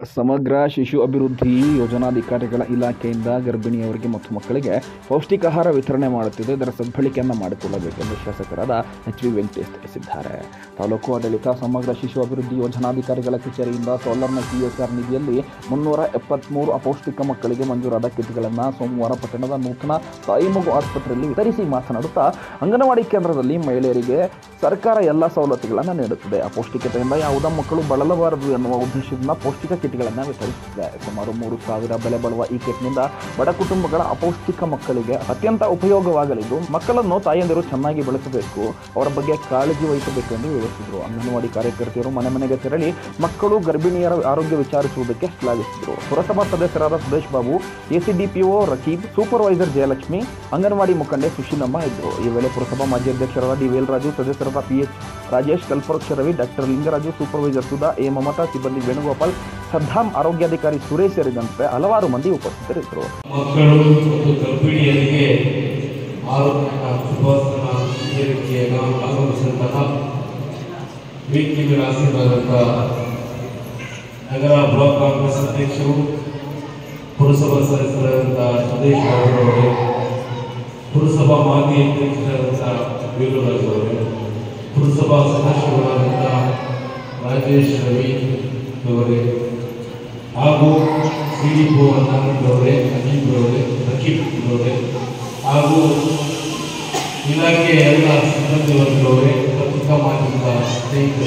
ಸಮಗ್ರ ಶಿಶು ಅಭಿವೃದ್ಧಿ ಯೋಜನಾಧಿಕಾರಿಗಳ ಇಲಾಖೆಯಿಂದ ಗರ್ಭಿಣಿಯವರಿಗೆ ಮತ್ತು ಮಕ್ಕಳಿಗೆ ಪೌಷ್ಟಿಕಾಹಾರ ವಿತರಣೆ ಮಾಡುತ್ತಿದೆ ಇದರ ಸದ್ಬಳಕೆಯನ್ನು ಮಾಡಿಕೊಳ್ಳಬೇಕೆಂದು ಶಾಸಕರಾದ ಎಚ್ ವಿ ವೆಂಕಟೇಶ್ ತಿಳಿಸಿದ್ದಾರೆ ತಾಲೂಕು ಆಡಳಿತ ಸಮಗ್ರ ಶಿಶು ಅಭಿವೃದ್ಧಿ ಯೋಜನಾಧಿಕಾರಿಗಳ ಕಚೇರಿಯಿಂದ ಸೋಲರ್ನ ಸಿಎಸ್ಆರ್ ನಿಧಿಯಲ್ಲಿ ಮುನ್ನೂರ ಎಪ್ಪತ್ತ್ಮೂರು ಅಪೌಷ್ಟಿಕ ಮಕ್ಕಳಿಗೆ ಮಂಜೂರಾದ ಕಿಟ್ಗಳನ್ನು ಸೋಮವಾರ ಪಟ್ಟಣದ ನೂತನ ತಾಯಿ ಮಗು ಆಸ್ಪತ್ರೆಯಲ್ಲಿ ವಿತರಿಸಿ ಮಾತನಾಡುತ್ತಾ ಅಂಗನವಾಡಿ ಕೇಂದ್ರದಲ್ಲಿ ಮಹಿಳೆಯರಿಗೆ ಸರ್ಕಾರ ಎಲ್ಲ ಸವಲತ್ತುಗಳನ್ನು ನೀಡುತ್ತದೆ ಅಪೌಷ್ಟಿಕತೆಯಿಂದ ಯಾವುದೇ ಮಕ್ಕಳು ಬಳಲಬಾರದು ಎನ್ನುವ ಉದ್ದೇಶದಿಂದ ಪೌಷ್ಟಿಕ ಕಿಟ್ಗಳನ್ನು ವಿತರಿಸುತ್ತಿದೆ ಸುಮಾರು ಮೂರು ಸಾವಿರ ಬೆಲೆ ಬಾಳುವ ಈ ಕಿಟ್ನಿಂದ ಬಡ ಕುಟುಂಬಗಳ ಅಪೌಷ್ಟಿಕ ಮಕ್ಕಳಿಗೆ ಅತ್ಯಂತ ಉಪಯೋಗವಾಗಲಿದ್ದು ಮಕ್ಕಳನ್ನು ತಾಯಂದಿರು ಚೆನ್ನಾಗಿ ಬೆಳೆಸಬೇಕು ಅವರ ಬಗ್ಗೆ ಕಾಳಜಿ ವಹಿಸಬೇಕು ಎಂದು ವಿವರಿಸಿದರು ಅಂಗನವಾಡಿ ಕಾರ್ಯಕರ್ತೆಯರು ಮನೆ ಮನೆಗೆ ತೆರಳಿ ಮಕ್ಕಳು ಗರ್ಭಿಣಿಯರ ಆರೋಗ್ಯ ವಿಚಾರಿಸುವುದಕ್ಕೆ ಶ್ಲಾಘಿಸಿದರು ಪುರಸಭಾ ಸದಸ್ಯರಾದ ಸುರೇಶ್ ಬಾಬು ಎಸಿಡಿಪಿಒ ರಕೀಬ್ ಸೂಪರ್ವೈಸರ್ ಜಯಲಕ್ಷ್ಮಿ ಅಂಗನವಾಡಿ ಮುಖಂಡೆ ಸುಶೀಲಮ್ಮ ಇದ್ದರು ಈ ವೇಳೆ ಪುರಸಭಾ ಮಾಜಿ ಅಧ್ಯಕ್ಷರಾದ ಡಿ ವೇಲ್ರಾಜು ಸದಸ್ಯರಾದ PH Rajesh Kalpavriksha Ravi doctor Lingaraju supervisor Sudha A Mamata ಸಿಬ್ಬಂದಿ ವೇಣುಗೋಪಾಲ್ ಸದ್ದಾಂ ಆರೋಗ್ಯಾಧಿಕಾರಿ ಸುರೇಶ್ ಸೇರಿದಂತೆ ಹಲವಾರು ಮಂದಿ ಉಪಸ್ಥಿತರಿದ್ದರು ಮಕ್ಕಳು ಮತ್ತು ಗರ್ಭಿಣಿಯರಿಗೆ ಆರೋಗ್ಯ ಶುಭಾಸನ ಏರಿಕೆಯನ್ನು ಆಗಮಿಸಿದಂತಹ ವೇದಿಕೆ ಆಸೀನರಾದಂಥ ನಗರ ಬ್ಲಾಕ್ ಕಾಂಗ್ರೆಸ್ ಅಧ್ಯಕ್ಷರು ಪುರಸಭಾ ಸದಸ್ಯರಾದಂಥ ಸುದೇಶ್ ಅವರವರೇ ಪುರಸಭಾ ಮಾಜಿ ಅಧ್ಯಕ್ಷರಾದಂಥ ವೀರರಾಜ್ ಅವರೇ ಪುರಸಭಾ ಸದಸ್ಯರಾದಂಥ ರಾಜೇಶ್ ರವಿ ಅವರೇ ಹಾಗೂ ಸಿ ಡಿ ಪೋ ಅವರೇ ಅಜೀಬ್ ಅವರೇ ರಕೀಬ್ ಅವರೇ ಹಾಗೂ ಇಲಾಖೆಯ ಎಲ್ಲ ಸಿಬ್ಬಂದಿ ವರ್ಗದವರೇ ಪತ್ರಿಕಾ ಮಾಧ್ಯಮದ ಸ್ನೇಹಿತರೆ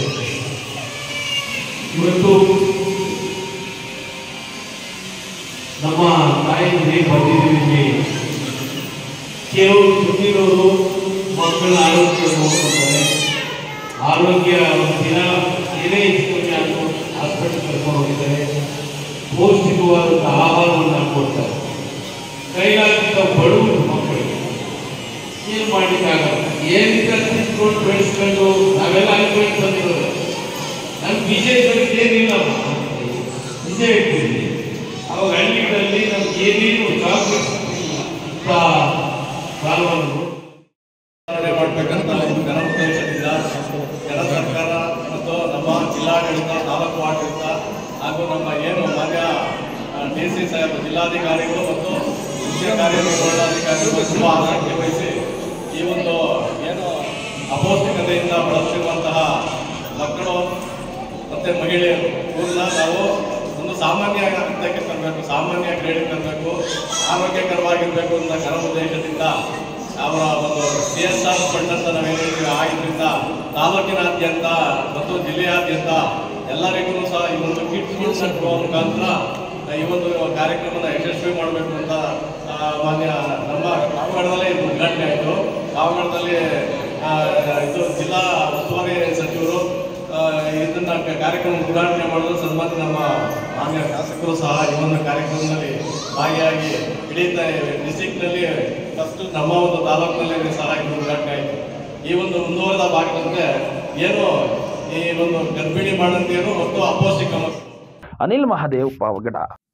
ಇವತ್ತು ನಮ್ಮ ತಾಯಿಗೆ ಬಂದಿದ್ದೀವಿ ಕೇವಲ ಸುದ್ದಿರೋರು ಮಕ್ಕಳ ಆರೋಗ್ಯ ನೋಡ್ಕೊತಾರೆ ಆರೋಗ್ಯ ಒಂದು ದಿನ ಏನೇ ಹೆಚ್ಚು ಕಮ್ಮಿ ಆದರೂ ಹಾಸ್ಪಿಟಲ್ ಕರ್ಕೊಂಡು ಹೋಗಿದ್ದಾರೆ ಪೌಷ್ಟಿಕವಾದಂಥ ಆಹಾರವನ್ನು ಕೊಡ್ತಾರೆ ಕೈಲಾಗಿದ್ದ ಬಡವರು ಮಕ್ಕಳಿಗೆ ಏನು ಮಾಡ್ಲಿಕ್ಕಾಗಲ್ಲ ಏನಿಲ್ಲ ತಿಳ್ಕೊಂಡು ಬೆಳೆಸ್ಕೊಂಡು ನಾವೆಲ್ಲ ಅನ್ಕೊಂಡು ಬಂದಿರೋದು ನಮ್ಗೆ ವಿಜಯದಲ್ಲಿ ಏನಿಲ್ಲ ನಿಜ ಹೇಳ್ತೀನಿ ಅವಾಗ ಹಳ್ಳಿಗಳಲ್ಲಿ ನಮ್ಗೆ ಏನೇನು ಚಾಕ್ಲೇಟ್ ಇಂಥ ಕಾಲವನ್ನು ವಿತರಣೆ ಮಾಡಬೇಕಂತ ಒಂದು ಘನ ಉದ್ದೇಶದಿಂದ ಕೆಳ ಸರ್ಕಾರ ಮತ್ತು ನಮ್ಮ ಜಿಲ್ಲಾಡಳಿತ ತಾಲೂಕು ಆಡಳಿತ ಹಾಗೂ ನಮ್ಮ ಏನು ಮಾನ್ಯ ಡಿ ಸಿ ಸಾಹೇಬ್ ಜಿಲ್ಲಾಧಿಕಾರಿಗಳು ಮತ್ತು ಮುಖ್ಯ ಕಾರ್ಯನಿರ್ವಹಣಾಧಿಕಾರಿಗಳು ತುಂಬ ಆಸಕ್ತಿ ವಹಿಸಿ ಈ ಒಂದು ಏನು ಅಪೌಷ್ಟಿಕತೆಯಿಂದ ಬಳಲ್ತಿರುವಂತಹ ಮಕ್ಕಳು ಮತ್ತು ಮಹಿಳೆಯರು ಇವ್ರನ್ನ ನಾವು ಒಂದು ಸಾಮಾನ್ಯ ಹಂತಕ್ಕೆ ತರಬೇಕು ಸಾಮಾನ್ಯ ಗ್ರೇಡಿಗೆ ತರಬೇಕು ಆರೋಗ್ಯಕರವಾಗಿರಬೇಕು ಅನ್ನೋ ಘನ ಉದ್ದೇಶದಿಂದ ಅವರ ಒಂದು ಸಿ ಎಸ್ ಆರ್ ಫಂಡ್ ಅಂತ ನಾವು ಹೇಳಿದ್ದೀವಿ ಆ ಇದರಿಂದ ತಾಲೂಕಿನಾದ್ಯಂತ ಮತ್ತು ಜಿಲ್ಲೆಯಾದ್ಯಂತ ಎಲ್ಲರಿಗೂ ಸಹ ಈ ಒಂದು ಕಿಟ್ಸ್ ಕೊಡುವ ಮುಖಾಂತರ ಈ ಒಂದು ಕಾರ್ಯಕ್ರಮನ ಯಶಸ್ವಿ ಮಾಡಬೇಕು ಅಂತ ಆ, ಮಾನ್ಯ ನಮ್ಮ ಪಾವಗಡದಲ್ಲೇ ಇದು ಉದ್ಘಾಟನೆ ಆಯಿತು ಪಾವಗಡದಲ್ಲಿ ಆ, ಇದು ಜಿಲ್ಲಾ ಉಸ್ತುವಾರಿ ಸಚಿವರು ಆ, ಇದನ್ನ ಕ- ಕಾರ್ಯಕ್ರಮ ಉದ್ಘಾಟನೆ ಮಾಡಲು ಸನ್ಮಾನ್ಯ ನಮ್ಮ ಮಾನ್ಯ ಶಾಸಕರು ಸಹ ಈ ಒಂದು ಕಾರ್ಯಕ್ರಮದಲ್ಲಿ ಭಾಗಿಯಾಗಿ ಇಡೀ ಡಿಸ್ಟಿಕ್ನಲ್ಲಿ ಫಸ್ಟ್ ನಮ್ಮ ಒಂದು ತಾಲೂಕಿನಲ್ಲಿ ಸಹ ಇದು ಉದ್ಘಾಟನೆ ಆಯಿತು ಈ ಒಂದು ಮುಂದುವರೆದ ಭಾಗದಂತೆ ಏನು ಈ ಒಂದು ಗರ್ಭಿಣಿ ಬಾಣಂತಿಯರು ಮತ್ತು ಅಪೌಷ್ಟಿಕ ಮಕ್ಕಳು ಅನಿಲ್ ಮಹಾದೇವ್ ಪಾವಗಡ